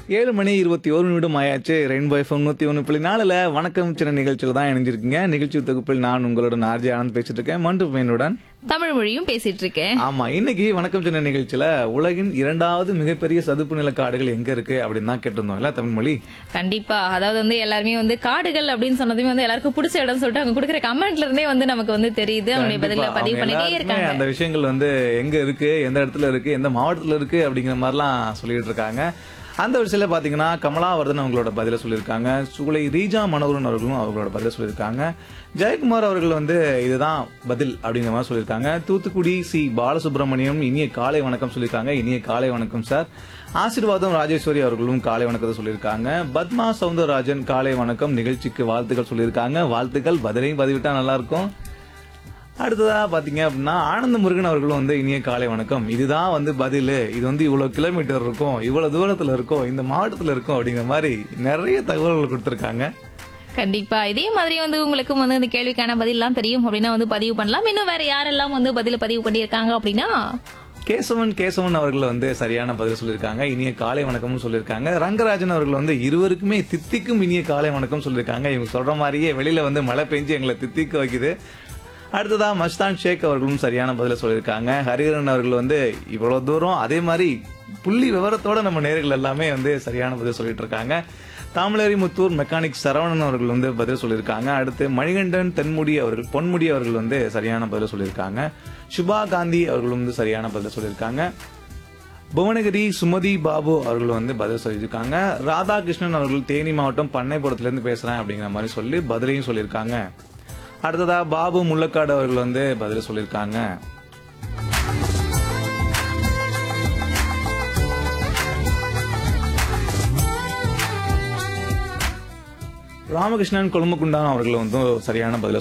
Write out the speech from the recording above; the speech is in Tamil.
ஏழு மணி இருபத்தி ஒரு நிமிடம் ஆயாச்சு ரெயின்போ எஃப்எம் நூத்தி ஒன்று புள்ளி நாலுல வணக்கம் சின்ன நிகழ்ச்சியில் தான் இணைஞ்சிருக்கீங்க நிகழ்ச்சி தொகுப்பில் நான் உங்களுடன் ஆர்ஜி ஆனந்த் பேசிட்டு இருக்கேன் மண்டு பையனுடன் தமிழ் மொழியும் பேசிட்டு இருக்கேன் ஆமா இன்னைக்கு வணக்கம் சின்ன நிகழ்ச்சியில உலகின் இரண்டாவது மிகப்பெரிய சதுப்பு நில காடுகள் எங்க இருக்கு அப்படின்னு தான் கேட்டிருந்தோம் இல்ல தமிழ் மொழி கண்டிப்பா அதாவது வந்து எல்லாருமே வந்து காடுகள் அப்படின்னு சொன்னதுமே வந்து எல்லாருக்கும் பிடிச்ச இடம் சொல்லிட்டு அவங்க கொடுக்குற கமெண்ட்ல இருந்தே வந்து நமக்கு வந்து தெரியுது அவங்களுடைய பதில கண்டிப்பா. பதிவு அவங்க பண்ணிட்டே எல்லாருக்குமே இருக்காங்க அந்த விஷயங்கள் வந்து எங்க இருக்கு எந்த இடத்துல இருக்கு எந்த மாவட்டத்துல இருக்கு அப்படிங்கிற மாதிரிலாம் சொல்லிட்டு இருக்காங்க அந்த விஷயத்துல பாத்தீங்கன்னா கமலாவர்தன் அவங்களோட பதில சொல்லியிருக்காங்க சூளை ரீஜா மனோகரன் அவர்களும் அவங்களோட பதில சொல்லியிருக்காங்க ஜெயக்குமார் அவர்கள் வந்து இதுதான் பதில் அப்படிங்கிற மாதிரி சொல்லியிருக்காங்க தூத்துக்குடி சி பாலசுப்ரமணியம் இனிய காலை வணக்கம் சொல்லியிருக்காங்க இனிய காலை வணக்கம் சார் ஆசீர்வாதம் ராஜேஸ்வரி அவர்களும் காலை வணக்கத்தை சொல்லியிருக்காங்க பத்மா சவுந்தரராஜன் காலை வணக்கம் நிகழ்ச்சிக்கு வாழ்த்துக்கள் சொல்லியிருக்காங்க வாழ்த்துக்கள் பதிலையும் பதிவிட்டா நல்லா இருக்கும் அடுத்ததா பாத்தீங்க அப்படின்னா ஆனந்த முருகன் அவர்களும் வந்து இனிய காலை வணக்கம் இதுதான் வந்து பதில் இது வந்து இவ்வளவு கிலோமீட்டர் இருக்கும் இவ்வளவு தூரத்துல இருக்கும் இந்த மாவட்டத்துல இருக்கும் அப்படிங்கிற மாதிரி நிறைய தகவல்கள் கொடுத்திருக்காங்க கண்டிப்பா இதே மாதிரி வந்து உங்களுக்கும் வந்து இந்த கேள்விக்கான பதிலாம் தெரியும் அப்படின்னா வந்து பதிவு பண்ணலாம் இன்னும் வேற யாரெல்லாம் வந்து பதில பதிவு பண்ணியிருக்காங்க அப்படின்னா கேசவன் கேசவன் அவர்கள் வந்து சரியான பதில் சொல்லியிருக்காங்க இனிய காலை வணக்கம்னு சொல்லியிருக்காங்க ரங்கராஜன் அவர்கள் வந்து இருவருக்குமே தித்திக்கும் இனிய காலை வணக்கம் சொல்லியிருக்காங்க இவங்க சொல்ற மாதிரியே வெளியில வந்து மழை பெஞ்சு எங்களை தித்திக்க வைக்குது அடுத்ததா மஸ்தான் ஷேக் அவர்களும் சரியான பதில சொல்லியிருக்காங்க ஹரிஹரன் அவர்கள் வந்து இவ்வளவு தூரம் அதே மாதிரி புள்ளி விவரத்தோட நம்ம நேர்கள் எல்லாமே வந்து சரியான பதில் சொல்லிட்டு இருக்காங்க தாமலேரி முத்தூர் மெக்கானிக் சரவணன் அவர்கள் வந்து பதில் சொல்லியிருக்காங்க அடுத்து மணிகண்டன் தென்முடி அவர்கள் பொன்முடி அவர்கள் வந்து சரியான பதில் சொல்லியிருக்காங்க சுபா காந்தி அவர்கள் வந்து சரியான பதில் சொல்லியிருக்காங்க புவனகிரி சுமதி பாபு அவர்கள் வந்து பதில் சொல்லியிருக்காங்க ராதாகிருஷ்ணன் அவர்கள் தேனி மாவட்டம் பண்ணைப்புறத்துல இருந்து பேசுறேன் அப்படிங்கிற மாதிரி சொல்லி பதிலையும் சொல்லியிருக்காங்க அடுத்ததா பாபு முள்ளக்காடு அவர்கள் வந்து பதில் சொல்லியிருக்காங்க ராமகிருஷ்ணன் கொழும்புக்குண்டான் அவர்கள் வந்து சரியான பதில